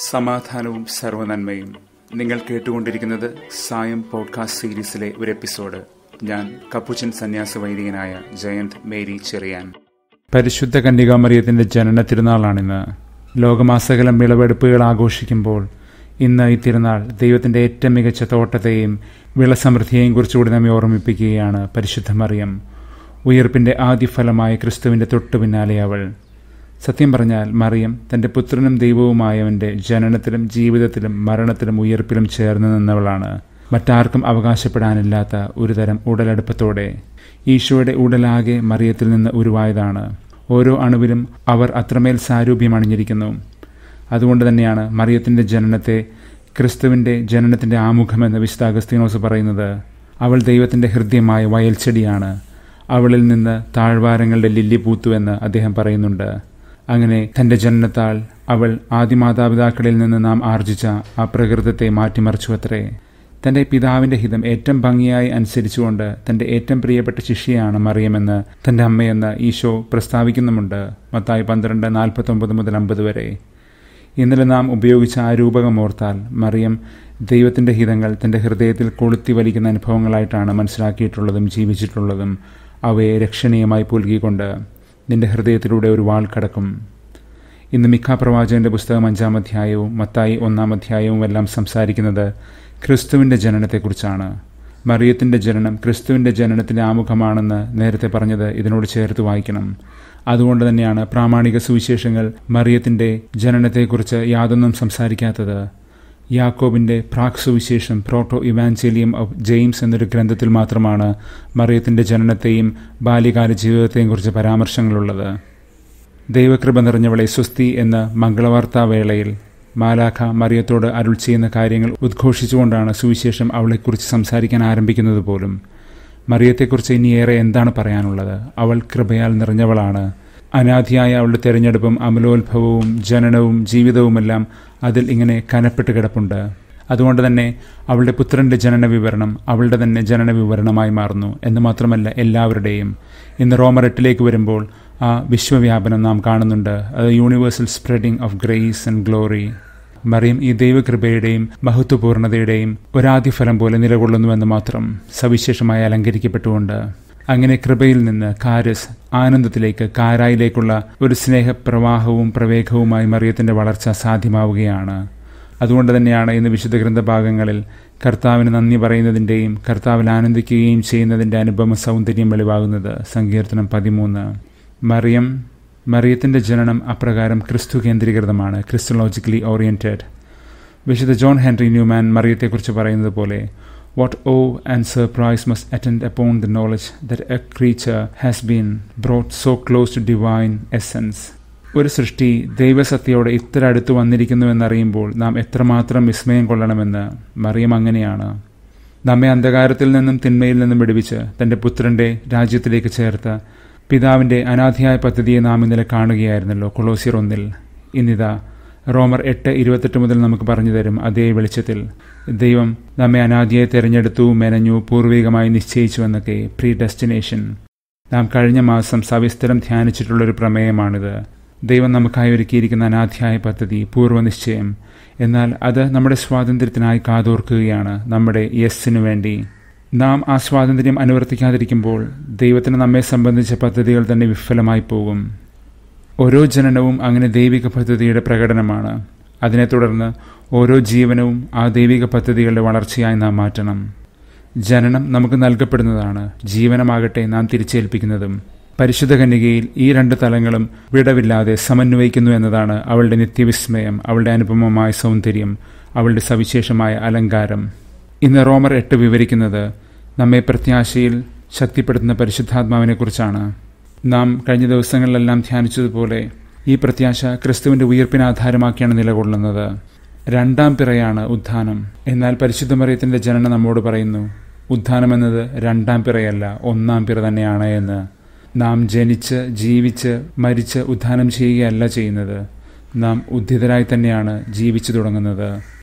സമാധാനവും സർവനന്മയും നിങ്ങൾ കേട്ടുകൊണ്ടിരിക്കുന്നത് സായം പോഡ്കാസ്റ്റ് സീരീസിലെ ഒരു എപ്പിസോഡ് ഞാൻ കപ്പുച്ചൻ സന്യാസ വൈദികനായ ജയന്ത് മേരി ചെറിയാൻ പരിശുദ്ധ കന്യകാമറിയത്തിന്റെ ജനന തിരുനാളാണിന്ന് ലോകമാസകലം വിളവെടുപ്പുകൾ ആഘോഷിക്കുമ്പോൾ ഇന്ന് ഈ തിരുനാൾ ദൈവത്തിന്റെ ഏറ്റവും മികച്ച തോട്ടത്തെയും വിളസമൃദ്ധിയെയും കുറിച്ചുകൂടി നമ്മെ ഓർമ്മിപ്പിക്കുകയാണ് പരിശുദ്ധ മറിയം ഉയർപ്പിന്റെ ആദ്യഫലമായ ക്രിസ്തുവിന്റെ തൊട്ടു പിന്നാലെ അവൾ സത്യം പറഞ്ഞാൽ മറിയം തന്റെ പുത്രനും ദൈവവുമായവന്റെ ജനനത്തിലും ജീവിതത്തിലും മരണത്തിലും ഉയർപ്പിലും ചേർന്ന് നിന്നവളാണ് മറ്റാർക്കും അവകാശപ്പെടാനില്ലാത്ത ഒരുതരം ഉടലെടുപ്പത്തോടെ ഈശോയുടെ ഉടലാകെ മറിയത്തിൽ നിന്ന് ഉരുവായതാണ് ഓരോ അണുവിലും അവർ അത്രമേൽ സാരൂപ്യം അണിഞ്ഞിരിക്കുന്നു അതുകൊണ്ട് തന്നെയാണ് മറിയത്തിന്റെ ജനനത്തെ ക്രിസ്തുവിന്റെ ജനനത്തിന്റെ ആമുഖമെന്ന് വിശുദ്ധ അഗസ്തീനോസ് പറയുന്നത് അവൾ ദൈവത്തിന്റെ ഹൃദ്യമായ വയൽച്ചെടിയാണ് അവളിൽ നിന്ന് താഴ്വാരങ്ങളുടെ ലില്ലി പൂത്തുവെന്ന് അദ്ദേഹം പറയുന്നുണ്ട് അങ്ങനെ തന്റെ ജനനത്താൽ അവൾ ആദിമാതാപിതാക്കളിൽ നിന്ന് നാം ആർജിച്ച ആ പ്രകൃതത്തെ മാറ്റിമറിച്ചു അത്രേ തന്റെ പിതാവിന്റെ ഹിതം ഏറ്റവും ഭംഗിയായി അനുസരിച്ചുകൊണ്ട് തന്റെ ഏറ്റവും പ്രിയപ്പെട്ട ശിഷ്യയാണ് മറിയമെന്ന് തന്റെ അമ്മയെന്ന് ഈശോ പ്രസ്താവിക്കുന്നുമുണ്ട് മത്തായി പന്ത്രണ്ട് നാൽപ്പത്തൊമ്പത് മുതൽ അമ്പത് വരെ ഇന്നലെ നാം ഉപയോഗിച്ച ആ രൂപകം ഓർത്താൽ മറിയം ദൈവത്തിന്റെ ഹിതങ്ങൾ തന്റെ ഹൃദയത്തിൽ കൊളുത്തി വലിക്കുന്ന അനുഭവങ്ങളായിട്ടാണ് മനസ്സിലാക്കിയിട്ടുള്ളതും ജീവിച്ചിട്ടുള്ളതും അവയെ രക്ഷണീയമായി പുൽകിക്കൊണ്ട് നിന്റെ ഹൃദയത്തിലൂടെ ഒരു വാൾ കടക്കും ഇന്ന് മിക്ക പ്രവാചകന്റെ പുസ്തകം അഞ്ചാം അധ്യായവും മത്തായി ഒന്നാം അധ്യായവും എല്ലാം സംസാരിക്കുന്നത് ക്രിസ്തുവിന്റെ ജനനത്തെക്കുറിച്ചാണ് മറിയത്തിന്റെ ജനനം ക്രിസ്തുവിന്റെ ജനനത്തിന്റെ ആമുഖമാണെന്ന് നേരത്തെ പറഞ്ഞത് ഇതിനോട് ചേർത്ത് വായിക്കണം അതുകൊണ്ട് തന്നെയാണ് പ്രാമാണിക സുവിശേഷങ്ങൾ മറിയത്തിന്റെ ജനനത്തെക്കുറിച്ച് യാതൊന്നും സംസാരിക്കാത്തത് യാക്കോബിന്റെ പ്രാക് സുവിശേഷം പ്രോട്ടോ ഇവാഞ്ചേലിയം ഓഫ് ജെയിംസ് എന്നൊരു ഗ്രന്ഥത്തിൽ മാത്രമാണ് മറിയത്തിന്റെ ജനനത്തെയും ബാല്യകാല ജീവിതത്തെയും കുറിച്ച് പരാമർശങ്ങളുള്ളത് ദൈവകൃപ നിറഞ്ഞവളെ സ്വസ്തി എന്ന മംഗളവാർത്താവേളയിൽ മാലാഖ മറിയത്തോട് അരുൾ ചെയ്യുന്ന കാര്യങ്ങൾ ഉദ്ഘോഷിച്ചുകൊണ്ടാണ് സുവിശേഷം അവളെക്കുറിച്ച് സംസാരിക്കാൻ ആരംഭിക്കുന്നത് പോലും മറിയത്തെക്കുറിച്ച് ഇനിയേറെ എന്താണ് പറയാനുള്ളത് അവൾ കൃപയാൽ നിറഞ്ഞവളാണ് അനാദിയായ അവളുടെ തെരഞ്ഞെടുപ്പും അമലോത്ഭവവും ജനനവും ജീവിതവുമെല്ലാം അതിൽ ഇങ്ങനെ കനപ്പെട്ട് കിടപ്പുണ്ട് അതുകൊണ്ട് തന്നെ അവളുടെ പുത്രന്റെ ജനന വിവരണം അവളുടെ തന്നെ ജനന വിവരണമായി മാറുന്നു എന്ന് മാത്രമല്ല എല്ലാവരുടെയും ഇന്ന് റോമർ എട്ടിലേക്ക് വരുമ്പോൾ ആ വിശ്വവ്യാപനം നാം കാണുന്നുണ്ട് അത് universal spreading of grace and glory മറിയം ഈ ദൈവകൃപയുടെയും മഹത്വപൂർണതയുടെയും ഒരാദ്യഫലം പോലെ നിലകൊള്ളുന്നുവെന്ന് മാത്രം സവിശേഷമായി അലങ്കരിക്കപ്പെട്ടുകൊണ്ട് അങ്ങനെ കൃപയിൽ നിന്ന് കാരസ് ആനന്ദത്തിലേക്ക് കാരായിലേക്കുള്ള ഒരു സ്നേഹപ്രവാഹവും പ്രവേഗവുമായി മറിയത്തിന്റെ വളർച്ച സാധ്യമാവുകയാണ് അതുകൊണ്ട് തന്നെയാണ് ഇന്ന് വിശുദ്ധ ഗ്രന്ഥഭാഗങ്ങളിൽ കർത്താവിന് നന്ദി പറയുന്നതിൻ്റെയും കർത്താവിൽ ആനന്ദിക്കുകയും ചെയ്യുന്നതിൻ്റെ അനുപമ സൗന്ദര്യം വെളിവാകുന്നത് സങ്കീർത്തനം പതിമൂന്ന് മറിയം മറിയത്തിന്റെ ജനനം അപ്രകാരം ക്രിസ്തു കേന്ദ്രീകൃതമാണ് ക്രിസ്റ്റോളജിക്കലി ഓറിയന്റഡ് വിശുദ്ധ ജോൺ ഹെൻറി ന്യൂമാൻ മറിയത്തെക്കുറിച്ച് പറയുന്നത് പോലെ What awe and surprise must attend upon the knowledge that a creature has been brought so close to divine essence. ഒരു സൃഷ്ടി ദൈവസത്യയോടെ ഇത്ര അടുത്ത് വന്നിരിക്കുന്നുവെന്നറിയുമ്പോൾ നാം എത്രമാത്രം വിസ്മയം കൊള്ളണമെന്ന് മറിയം അങ്ങനെയാണ് നമ്മെ അന്ധകാരത്തിൽ നിന്നും തിന്മയിൽ നിന്നും വിടുവിച്ച് തന്റെ പുത്രന്റെ രാജ്യത്തിലേക്ക് ചേർത്ത പിതാവിന്റെ അനാഥിയായ പദ്ധതിയെ നാം ഇന്നലെ കാണുകയായിരുന്നല്ലോ കൊളോസിയർ ഒന്നിൽ ഇന്നിതാ റോമർ എട്ട് ഇരുപത്തെട്ട് മുതൽ നമുക്ക് പറഞ്ഞു തരും അതേ വെളിച്ചത്തിൽ ദൈവം നമ്മെ അനാദിയായി തിരഞ്ഞെടുത്തു മെനഞ്ഞു പൂർവികമായി നിശ്ചയിച്ചു എന്നൊക്കെ പ്രീ ഡെസ്റ്റിനേഷൻ നാം കഴിഞ്ഞ മാസം സവിസ്തരം ധ്യാനിച്ചിട്ടുള്ളൊരു പ്രമേയമാണിത് ദൈവം നമുക്കായി ഒരുക്കിയിരിക്കുന്ന അനാധ്യായ പദ്ധതി പൂർവ്വനിശ്ചയം എന്നാൽ അത് നമ്മുടെ സ്വാതന്ത്ര്യത്തിനായി കാതോർക്കുകയാണ് നമ്മുടെ യെസ്സിനു വേണ്ടി നാം ആ സ്വാതന്ത്ര്യം അനുവർത്തിക്കാതിരിക്കുമ്പോൾ ദൈവത്തിന് നമ്മെ സംബന്ധിച്ച പദ്ധതികൾ തന്നെ വിഫലമായി പോകും ഓരോ ജനനവും അങ്ങനെ ദൈവിക പദ്ധതിയുടെ പ്രകടനമാണ് അതിനെ തുടർന്ന് ഓരോ ജീവനവും ആ ദൈവിക പദ്ധതികളുടെ വളർച്ചയായി നാം മാറ്റണം ജനനം നമുക്ക് നൽകപ്പെടുന്നതാണ് ജീവനമാകട്ടെ നാം തിരിച്ചേൽപ്പിക്കുന്നതും പരിശുദ്ധ കന്യകയിൽ ഈ രണ്ട് തലങ്ങളും വിടവില്ലാതെ സമന്വയിക്കുന്നു എന്നതാണ് അവളുടെ നിത്യവിസ്മയം അവളുടെ അനുപമമായ സൗന്ദര്യം അവളുടെ സവിശേഷമായ അലങ്കാരം ഇന്ന് റോമർ എട്ട് വിവരിക്കുന്നത് നമ്മെ പ്രത്യാശയിൽ ശക്തിപ്പെടുത്തുന്ന പരിശുദ്ധാത്മാവിനെക്കുറിച്ചാണ് നാം കഴിഞ്ഞ ദിവസങ്ങളിലെല്ലാം ധ്യാനിച്ചതുപോലെ ഈ പ്രത്യാശ ക്രിസ്തുവിന്റെ ഉയർപ്പിനെ ആധാരമാക്കിയാണ് നിലകൊള്ളുന്നത് രണ്ടാം പിറയാണ് ഉത്ഥാനം എന്നാൽ പരിശുദ്ധമറിയത്തിന്റെ ജനനം നമ്മോട് പറയുന്നു ഉത്ഥാനം എന്നത് രണ്ടാം പിറയല്ല ഒന്നാം പിറ തന്നെയാണ് എന്ന് നാം ജനിച്ച് ജീവിച്ച് മരിച്ച് ഉത്ഥാനം ചെയ്യുകയല്ല ചെയ്യുന്നത് നാം ഉദ്ധിതരായി തന്നെയാണ് ജീവിച്ചു തുടങ്ങുന്നത്